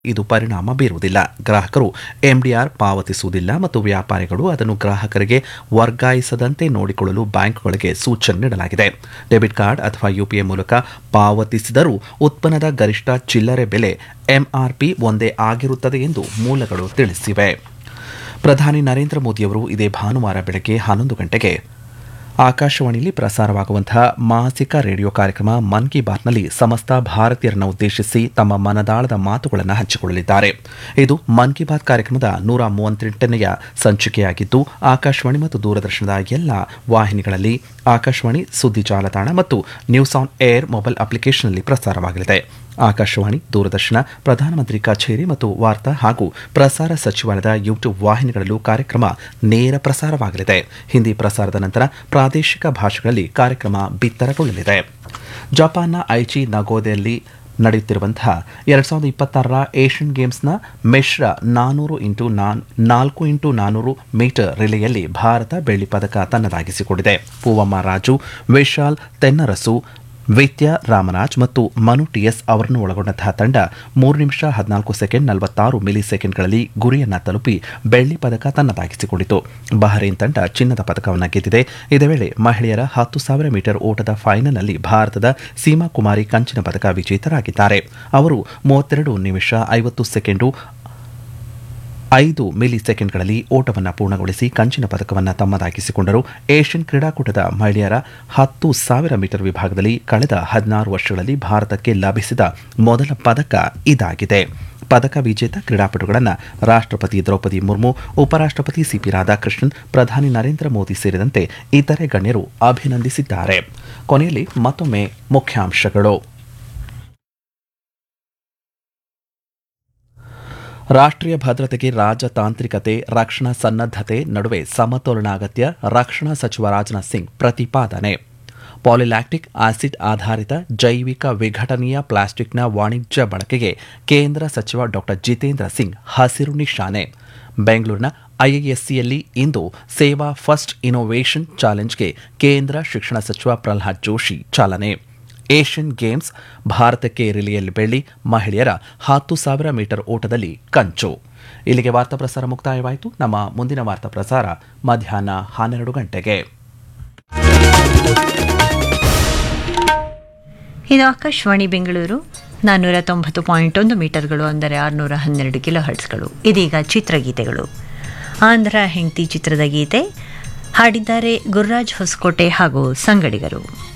ಇದು ಪರಿಣಾಮ ಬೀರುವುದಿಲ್ಲ ಗ್ರಾಹಕರು ಎಂಡಿಆರ್ ಪಾವತಿಸುವುದಿಲ್ಲ ಮತ್ತು ವ್ಯಾಪಾರಿಗಳು ಅದನ್ನು ಗ್ರಾಹಕರಿಗೆ ವರ್ಗಾಯಿಸದಂತೆ ನೋಡಿಕೊಳ್ಳಲು ಬ್ಯಾಂಕ್ಗಳಿಗೆ ಸೂಚನೆ ನೀಡಲಾಗಿದೆ ಡೆಬಿಟ್ ಕಾರ್ಡ್ ಅಥವಾ ಯುಪಿಐ ಮೂಲಕ ಪಾವತಿಸಿದರೂ ಉತ್ಪನ್ನದ ಗರಿಷ್ಠ ಚಿಲ್ಲರೆ ಬೆಲೆ ಎಂಆರ್ಪಿ ಒಂದೇ ಆಗಿರುತ್ತದೆ ಎಂದು ಮೂಲಗಳು ತಿಳಿಸಿವೆ ಪ್ರಧಾನಿ ನರೇಂದ್ರ ಮೋದಿಯವರು ಇದೇ ಭಾನುವಾರ ಬೆಳಗ್ಗೆ ಹನ್ನೊಂದು ಗಂಟೆಗೆ ಆಕಾಶವಾಣಿಯಲ್ಲಿ ಪ್ರಸಾರವಾಗುವಂತಹ ಮಾಸಿಕ ರೇಡಿಯೋ ಕಾರ್ಯಕ್ರಮ ಮನ್ ಕಿ ಬಾತ್ನಲ್ಲಿ ಸಮಸ್ತ ಭಾರತೀಯರನ್ನು ಉದ್ದೇಶಿಸಿ ತಮ್ಮ ಮನದಾಳದ ಮಾತುಗಳನ್ನು ಹಂಚಿಕೊಳ್ಳಲಿದ್ದಾರೆ ಇದು ಮನ್ ಕಿ ಬಾತ್ ಕಾರ್ಯಕ್ರಮದ ನೂರ ಮೂವತ್ತೆಂಟನೆಯ ಸಂಚಿಕೆಯಾಗಿದ್ದು ಆಕಾಶವಾಣಿ ಮತ್ತು ದೂರದರ್ಶನದ ಎಲ್ಲ ವಾಹಿನಿಗಳಲ್ಲಿ ಆಕಾಶವಾಣಿ ಸುದ್ದಿ ಜಾಲತಾಣ ಮತ್ತು ನ್ಯೂಸ್ ಆನ್ ಏರ್ ಮೊಬೈಲ್ ಅಪ್ಲಿಕೇಶನ್ನಲ್ಲಿ ಪ್ರಸಾರವಾಗಲಿದೆ ಆಕಾಶವಾಣಿ ದೂರದರ್ಶನ ಪ್ರಧಾನಮಂತ್ರಿ ಕಚೇರಿ ಮತ್ತು ವಾರ್ತಾ ಹಾಗೂ ಪ್ರಸಾರ ಸಚಿವಾಲಯದ ಯೂಟ್ಯೂಬ್ ವಾಹಿನಿಗಳಲ್ಲೂ ಕಾರ್ಯಕ್ರಮ ನೇರ ಪ್ರಸಾರವಾಗಲಿದೆ ಹಿಂದಿ ಪ್ರಸಾರದ ನಂತರ ಪ್ರಾದೇಶಿಕ ಭಾಷೆಗಳಲ್ಲಿ ಕಾರ್ಯಕ್ರಮ ಬಿತ್ತರಗೊಳ್ಳಲಿದೆ ಜಪಾನ್ನ ಐಚಿ ನಗೋದೆಯಲ್ಲಿ ನಡೆಯುತ್ತಿರುವಂತಹ ಎರಡ್ ಸಾವಿರದ ಇಪ್ಪತ್ತಾರರ ಏಷ್ಯನ್ ಗೇಮ್ಸ್ನ ಮಿಶ್ರ ನಾನೂರು ಇಂಟು ನಾಲ್ಕು ಇಂಟು ನಾನೂರು ಮೀಟರ್ ರಿಲೆಯಲ್ಲಿ ಭಾರತ ಬೆಳ್ಳಿ ಪದಕ ತನ್ನದಾಗಿಸಿಕೊಂಡಿದೆ ಪೂವಮ್ಮ ರಾಜು ವಿಶಾಲ್ ತೆನ್ನರಸು ವಿದ್ಯಾ ರಾಮರಾಜ್ ಮತ್ತು ಮನು ಟಿಎಸ್ ಅವರನ್ನು ಒಳಗೊಂಡಂತಹ ತಂಡ ಮೂರು ನಿಮಿಷ ಹದಿನಾಲ್ಕು ಸೆಕೆಂಡ್ ನಲವತ್ತಾರು ಮಿಲಿ ಸೆಕೆಂಡ್ಗಳಲ್ಲಿ ಗುರಿಯನ್ನ ತಲುಪಿ ಬೆಳ್ಳಿ ಪದಕ ತನ್ನದಾಗಿಸಿಕೊಂಡಿತು ಬಹರೇನ್ ತಂಡ ಚಿನ್ನದ ಪದಕವನ್ನು ಗೆದ್ದಿದೆ ಇದೇ ವೇಳೆ ಮಹಿಳೆಯರ ಹತ್ತು ಸಾವಿರ ಮೀಟರ್ ಓಟದ ಫೈನಲ್ನಲ್ಲಿ ಭಾರತದ ಸೀಮಾ ಕುಮಾರಿ ಕಂಚಿನ ಪದಕ ವಿಜೇತರಾಗಿದ್ದಾರೆ ಅವರು ಮೂವತ್ತೆರಡು ನಿಮಿಷ ಐವತ್ತು ಸೆಕೆಂಡು ಐದು ಮಿಲಿ ಸೆಕೆಂಡ್ಗಳಲ್ಲಿ ಓಟವನ್ನು ಪೂರ್ಣಗೊಳಿಸಿ ಕಂಚಿನ ಪದಕವನ್ನು ತಮ್ಮದಾಗಿಸಿಕೊಂಡರು ಏಷ್ಯನ್ ಕ್ರೀಡಾಕೂಟದ ಮಹಿಳೆಯರ ಹತ್ತು ಸಾವಿರ ಮೀಟರ್ ವಿಭಾಗದಲ್ಲಿ ಕಳೆದ ಹದಿನಾರು ವರ್ಷಗಳಲ್ಲಿ ಭಾರತಕ್ಕೆ ಲಭಿಸಿದ ಮೊದಲ ಪದಕ ಇದಾಗಿದೆ ಪದಕ ವಿಜೇತ ಕ್ರೀಡಾಪಟುಗಳನ್ನು ರಾಷ್ಟ್ರಪತಿ ದ್ರೌಪದಿ ಮುರ್ಮು ಉಪರಾಷ್ಟ್ರಪತಿ ಸಿಪಿ ರಾಧಾಕೃಷ್ಣನ್ ಪ್ರಧಾನಿ ನರೇಂದ್ರ ಮೋದಿ ಸೇರಿದಂತೆ ಇತರೆ ಗಣ್ಯರು ಅಭಿನಂದಿಸಿದ್ದಾರೆ ಕೊನೆಯಲ್ಲಿ ಮತ್ತೊಮ್ಮೆ ಮುಖ್ಯಾಂಶಗಳು ರಾಷ್ಟ್ರೀಯ ಭದ್ರತೆಗೆ ರಾಜತಾಂತ್ರಿಕತೆ ರಕ್ಷಣಾ ಸನ್ನದ್ಧತೆ ನಡುವೆ ಸಮತೋಲನ ಅಗತ್ಯ ರಕ್ಷಣಾ ಸಚಿವ ರಾಜನಾಥ್ ಸಿಂಗ್ ಪ್ರತಿಪಾದನೆ ಪಾಲಿಲ್ಯಾಕ್ಟಿಕ್ ಆಸಿಡ್ ಆಧಾರಿತ ಜೈವಿಕ ವಿಘಟನೀಯ ಪ್ಲಾಸ್ಟಿಕ್ನ ವಾಣಿಜ್ಯ ಬಳಕೆಗೆ ಕೇಂದ್ರ ಸಚಿವ ಡಾ ಜಿತೇಂದ್ರ ಸಿಂಗ್ ಹಸಿರು ನಿಶಾನೆ ಬೆಂಗಳೂರಿನ ಐಐಎಸ್ಸಿಯಲ್ಲಿ ಇಂದು ಸೇವಾ ಫಸ್ಟ್ ಇನೋವೇಷನ್ ಚಾಲೆಂಜ್ಗೆ ಕೇಂದ್ರ ಶಿಕ್ಷಣ ಸಚಿವ ಪ್ರಹ್ಲಾದ್ ಜೋಶಿ ಚಾಲನೆ ಏಷ್ಯನ್ ಗೇಮ್ಸ್ ಭಾರತಕ್ಕೆ ರಿಲಿಯಲ್ಲಿ ಬೆಳ್ಳಿ ಮಹಿಳೆಯರ ಹತ್ತು ಸಾವಿರ ಮೀಟರ್ ಓಟದಲ್ಲಿ ಕಂಚು ಇಲ್ಲಿಗೆ ವಾರ್ತಾ ಪ್ರಸಾರ ಮುಕ್ತಾಯವಾಯಿತು ನಮ್ಮ ಮುಂದಿನ ವಾರ್ತಾ ಪ್ರಸಾರ ಮಧ್ಯಾಹ್ನ ಹನ್ನೆರಡು ಗಂಟೆಗೆ ಇದು ಆಕಾಶವಾಣಿ ಬೆಂಗಳೂರು ನಾನ್ನೂರ ತೊಂಬತ್ತು ಪಾಯಿಂಟ್ ಒಂದು ಮೀಟರ್ಗಳು ಅಂದರೆ ಆರುನೂರ ಹನ್ನೆರಡು ಕಿಲೋ ಹರ್ಟ್ಸ್ಗಳು ಇದೀಗ ಚಿತ್ರಗೀತೆಗಳು ಆಂಧ್ರ ಹೆಂಡತಿ ಚಿತ್ರದ ಗೀತೆ ಹಾಡಿದ್ದಾರೆ ಗುರುರಾಜ್ ಹೊಸಕೋಟೆ ಹಾಗೂ ಸಂಗಡಿಗರು